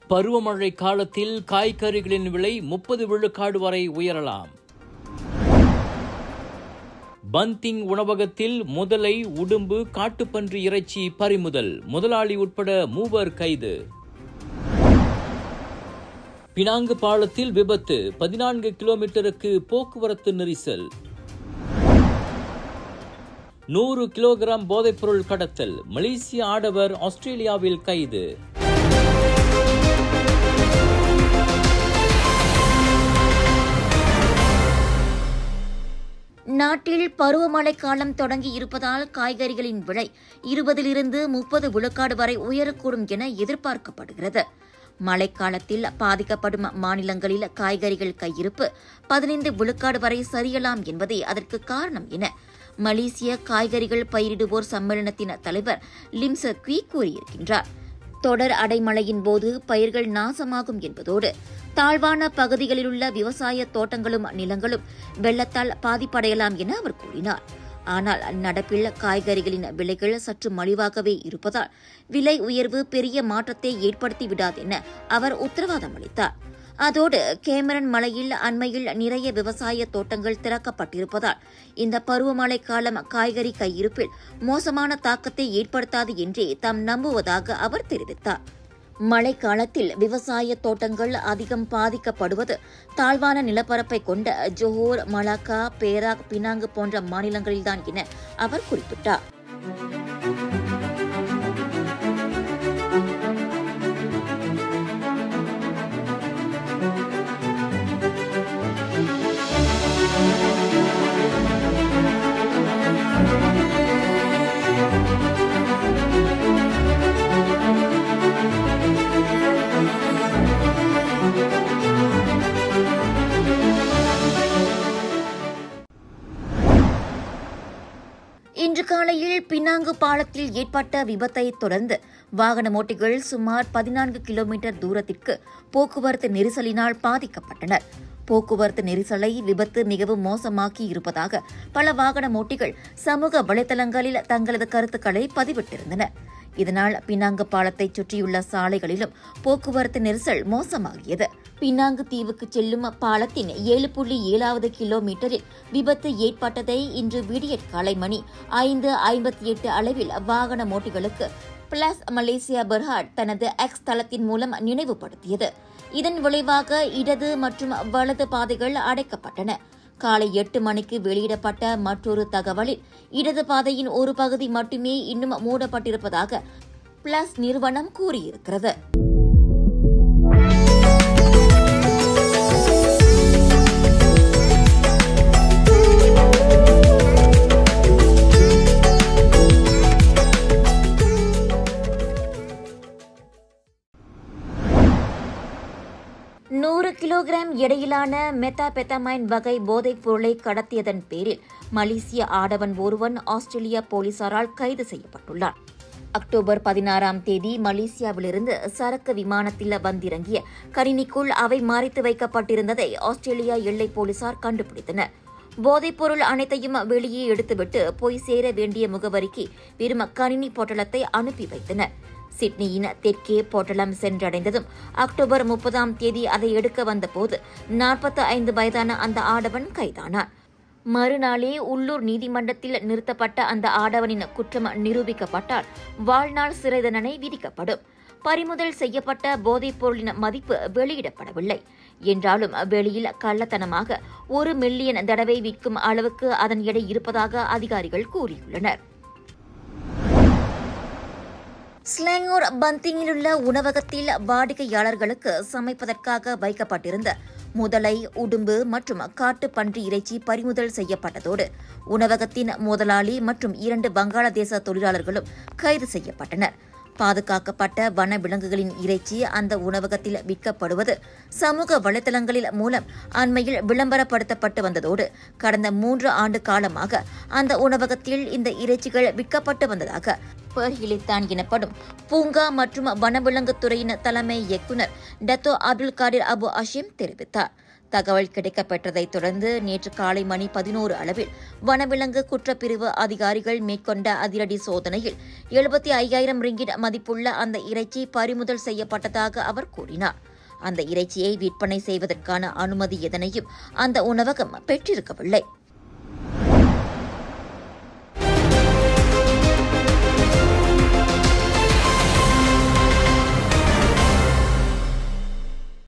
பருவமழை காலத்தில் காய்கறிகளின் விலை முப்பது விழுக்காடு வரை உயரலாம் பந்திங் உணவகத்தில் முதலை உடும்பு காட்டுப்பன்றி இறைச்சி பறிமுதல் முதலாளி உட்பட மூவர் கைது பினாங்கு பாலத்தில் விபத்து பதினான்கு கிலோமீட்டருக்கு போக்குவரத்து நெரிசல் நூறு கிலோகிராம் போதைப்பொருள் கடத்தல் மலேசிய ஆடவர் ஆஸ்திரேலியாவில் கைது நாட்டில் பருவமழை காலம் தொடங்கி இருப்பதால் காய்கறிகளின் விலை இருபதிலிருந்து முப்பது விழுக்காடு வரை உயரக்கூடும் என எதிர்பார்க்கப்படுகிறது மழைக்காலத்தில் பாதிக்கப்படும் மாநிலங்களில் காய்கறிகள் கையிருப்பு பதினைந்து விழுக்காடு வரை சரியலாம் என்பதே அதற்கு காரணம் என மலேசிய காய்கறிகள் பயிரிடுவோர் சம்மேளனத்தின் தலைவர் லிம்ச குவி கூறியிருக்கின்றார் தொடர் அடைமழையின் போது பயிர்கள் நாசமாகும் என்பதோடு தாழ்வான பகுதிகளிலுள்ள விவசாய தோட்டங்களும் நிலங்களும் வெள்ளத்தால் பாதிப்படையலாம் என அவர் கூறினார் ஆனால் நடப்பில் காய்கறிகளின் விலைகள் சற்று மலிவாகவே இருப்பதால் விலை உயர்வு பெரிய மாற்றத்தை ஏற்படுத்தி விடாது என அவர் உத்தரவாதம் அளித்தார் அதோடு கேமரன் மலையில் அண்மையில் நிறைய விவசாய தோட்டங்கள் திறக்கப்பட்டிருப்பதால் இந்த பருவமழை காலம் காய்கறி கையிருப்பில் மோசமான தாக்கத்தை ஏற்படுத்தாது என்றே தாம் நம்புவதாக அவர் தெரிவித்தார் மழைக்காலத்தில் விவசாய தோட்டங்கள் அதிகம் பாதிக்கப்படுவது தாழ்வான நிலப்பரப்பை கொண்ட ஜோஹோர் மலாக்கா பேராக் பினாங்கு போன்ற மாநிலங்களில்தான் என அவர் குறிப்பிட்டார் இன்று காலையில் பினாங்கு பாலத்தில் ஏற்பட்ட விபத்தை தொடர்ந்து வாகன ஓட்டிகள் சுமார் பதினான்கு கிலோமீட்டர் தூரத்திற்கு போக்குவரத்து நெரிசலினால் பாதிக்கப்பட்டனர் போக்குவரத்து நெரிசலை விபத்து மிகவும் மோசமாக்கி இருப்பதாக பல வாகன ஓட்டிகள் சமூக வலைதளங்களில் தங்களது கருத்துக்களை பதிவிட்டிருந்தனர் இதனால் பினாங்கு பாலத்தை சுற்றியுள்ள சாலைகளிலும் போக்குவரத்து நெரிசல் மோசமாகியது பினாங்கு தீவுக்கு செல்லும் பாலத்தின் ஏழு புள்ளி ஏழாவது கிலோமீட்டரில் விபத்து ஏற்பட்டதை இன்று விடியற் காலை மணி ஐந்து ஐம்பத்தி எட்டு அளவில் வாகன ஓட்டிகளுக்கு பிளஸ் மலேசியா பெர்ஹாட் தனது எக்ஸ் தளத்தின் மூலம் நினைவுபடுத்தியது இதன் விளைவாக இடது மற்றும் வலது பாதைகள் அடைக்கப்பட்டன காலை எட்டு மணிக்கு வெளியிடப்பட்ட மற்றொரு தகவலில் இடது பாதையின் ஒரு பகுதி மட்டுமே இன்னும் மூடப்பட்டிருப்பதாக பிளஸ் நிறுவனம் கூறியிருக்கிறது நூறு கிலோகிராம் எடையிலான மெத்தாபெத்தமைன் வகை போதைப் பொருளை கடத்தியதன் பேரில் மலேசிய ஆடவன் ஒருவன் ஆஸ்திரேலிய போலீசாரால் கைது செய்யப்பட்டுள்ளார் அக்டோபர் பதினாறாம் தேதி மலேசியாவிலிருந்து சரக்கு விமானத்தில் வந்திறங்கிய கணினிக்குள் அவை மறைத்து வைக்கப்பட்டிருந்ததை ஆஸ்திரேலியா எல்லை போலீசார் கண்டுபிடித்தனர் போதைப்பொருள் அனைத்தையும் வெளியே எடுத்துவிட்டு போய் சேர வேண்டிய முகவரிக்கு வெறும் கணினி பொட்டலத்தை அனுப்பி வைத்தனர் சிட்னியின் தெற்கே பொட்டலம் சென்றடைந்ததும் அக்டோபர் முப்பதாம் தேதி அதை எடுக்க வந்தபோது நாற்பத்தி ஐந்து வயதான அந்த ஆடவன் கைதானார் மறுநாளே உள்ளூர் நீதிமன்றத்தில் நிறுத்தப்பட்ட அந்த ஆடவனின் குற்றம் நிரூபிக்கப்பட்டால் வாழ்நாள் சிறை தண்டனை விதிக்கப்படும் பறிமுதல் செய்யப்பட்ட போதைப் பொருளின் மதிப்பு வெளியிடப்படவில்லை என்றாலும் வெளியில் கள்ளத்தனமாக ஒரு மில்லியன் தடவை விற்கும் அளவுக்கு அதன் எடை இருப்பதாக அதிகாரிகள் கூறியுள்ளனர் ஸ்லாங்கூர் பந்திங்கிலுள்ள உணவகத்தில் வாடிக்கையாளர்களுக்கு சமைப்பதற்காக வைக்கப்பட்டிருந்த முதலை உடும்பு மற்றும் காட்டு பன்றி இறைச்சி பறிமுதல் செய்யப்பட்டதோடு உணவகத்தின் முதலாளி மற்றும் இரண்டு வங்காளதேச தொழிலாளர்களும் கைது செய்யப்பட்டனர் பாதுகாக்கப்பட்ட வன விலங்குகளின் இறைச்சி அந்த உணவகத்தில் விற்கப்படுவது சமூக வலைதளங்களில் மூலம் அண்மையில் விளம்பரப்படுத்தப்பட்டு வந்ததோடு கடந்த மூன்று ஆண்டு காலமாக அந்த உணவகத்தில் இந்த இறைச்சிகள் விற்கப்பட்டு வந்ததாக பர்ஹிலித்தான் எனப்படும் பூங்கா மற்றும் வனவிலங்குத் துறையின் தலைமை இயக்குநர் Dato Abdul Kadir Abu Hashim தெரிவித்தார் தகவல் கிடைக்கப்பெற்றதைத் தொடர்ந்து நேற்று காலை மணி பதினோரு அளவில் வனவிலங்கு குற்றப்பிரிவு அதிகாரிகள் மேற்கொண்ட அதிரடி சோதனையில் எழுபத்தி ஐயாயிரம் ரிங்கிட் மதிப்புள்ள அந்த இறைச்சி பறிமுதல் செய்யப்பட்டதாக அவர் கூறினார் அந்த இறைச்சியை விற்பனை செய்வதற்கான அனுமதி எதனையும் அந்த உணவகம் பெற்றிருக்கவில்லை